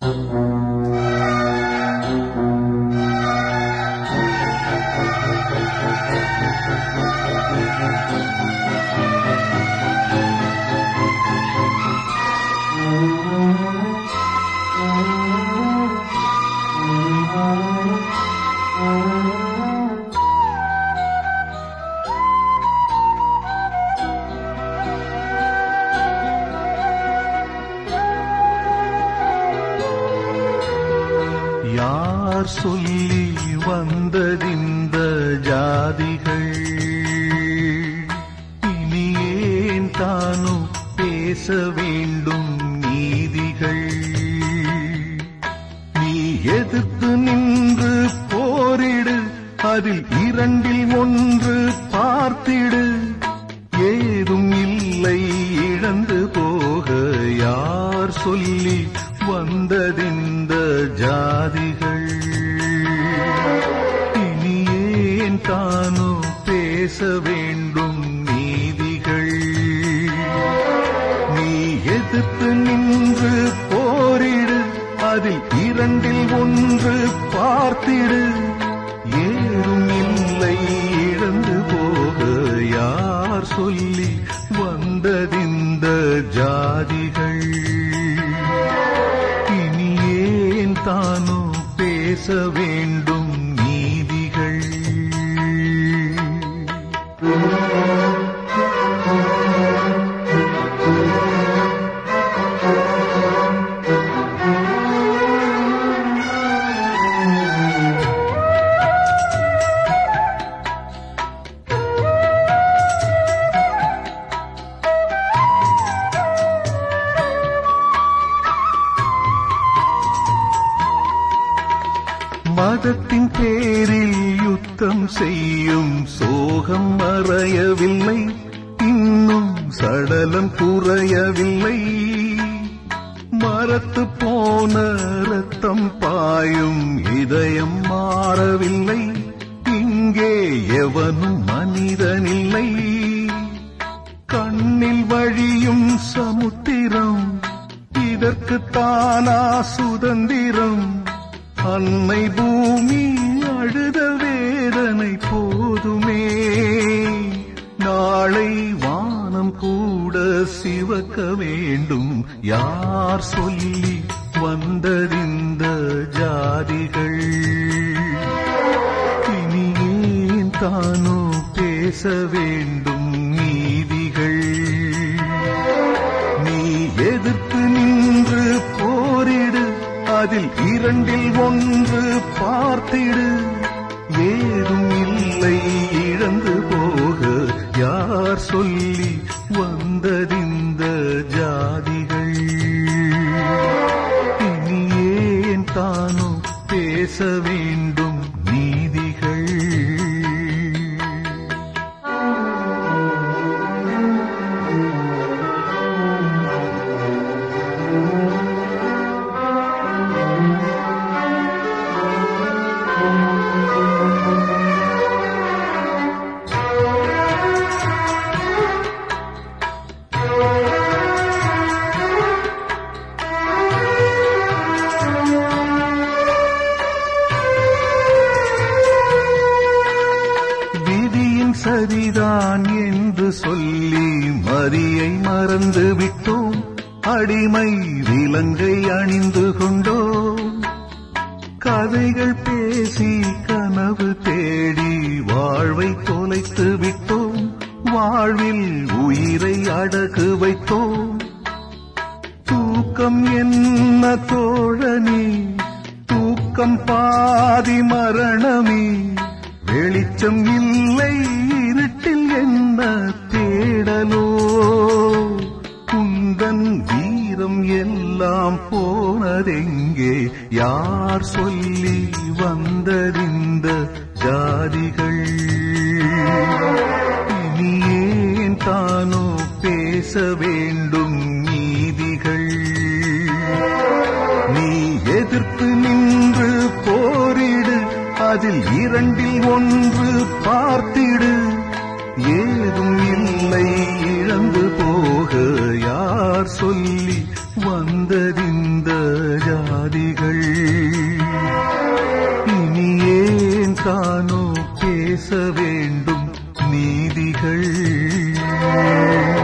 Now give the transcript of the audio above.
யார் சொல்லி வந்ததிந்த ஜாதிகள் இனி ஏன் தானும் பேச வேண்டும் நீதிகள் நீ எதிர்த்து நின்று போரிடு அதில் இரண்டில் ஒன்று பார்த்திடு ஏதும் இல்லை இழந்து போக யார் சொல்லி வந்ததிந்த ஜாதிகள் இனி ஏன் தானோ பேச வேண்டும் நீதிகள் நீ எதிர்த்து நின்று போரிடு அதில் இரண்டில் ஒன்று பார்த்திடு ஏதும் இல்லை இழந்து போக யார் சொல்லி வந்ததிந்த ஜாதிகள் இனி ஏன் தானோ பேச வேண்டும் நீதிகள் மதத்தின் பேரில் யுத்தம் செய்யும் சோகம் மறையவில்லை இன்னும் சடலம் குறையவில்லை மரத்து போன ரத்தம் பாயும் இதயம் மாறவில்லை இங்கே எவனும் மனிதனில்லை கண்ணில் வழியும் சமுத்திரம் இதற்கு தானா சுதந்திரம் அன்னை பூமி அழுத வேதனை போதுமே நாளை வானம் கூட சிவக்க வேண்டும் யார் சொல்லி வந்ததிந்த ஜாதிகள் இனி ஏன் தானோ பேச வேண்டும் நீதிகள் நீ எதிர்த்து நின்று போரிடு அதில் இரண்டில் ஒன்று பார்த்திடு ஏதும் இல்லை இழந்து போக யார் சொல்லி வந்ததிந்த ஜாதிகள் இனி ஏன் தானோ பேச வேண்டும் நீதிகள் விதியின் சரிதான் என்று சொல்லி மதியை மறந்து விட்டோம் அடிமை விலங்கை அணிந்து கொண்டோம் கதைகள் பேசி கனவு தேடி வாழ்வை தொலைத்து விட்டோம் வாழ்வில் உயிரை அடகு வைத்தோம் தூக்கம் என்ன தோழனே தூக்கம் பாதி மரணமே வெளிச்சம் இல்லை இருட்டில் என்ன தேடலோ குந்தன் வீரம் எல்லாம் போனதெங்கே யார் சொல்லி வந்ததிந்த ஜாதிகள் இனி ஏன் தானோ பேச வேண்டும் நீதிகள் நீ எதிர்த்து நின்று போரிடு அதில் இரண்டில் ஒன்று பார்த்திடு ஏதும் இல்லை இழந்து போக யார் சொல் சொல்லி வந்ததிந்த ஜாதிகள் இனி ஏன் தானோ பேச வேண்டும் நீதிகள்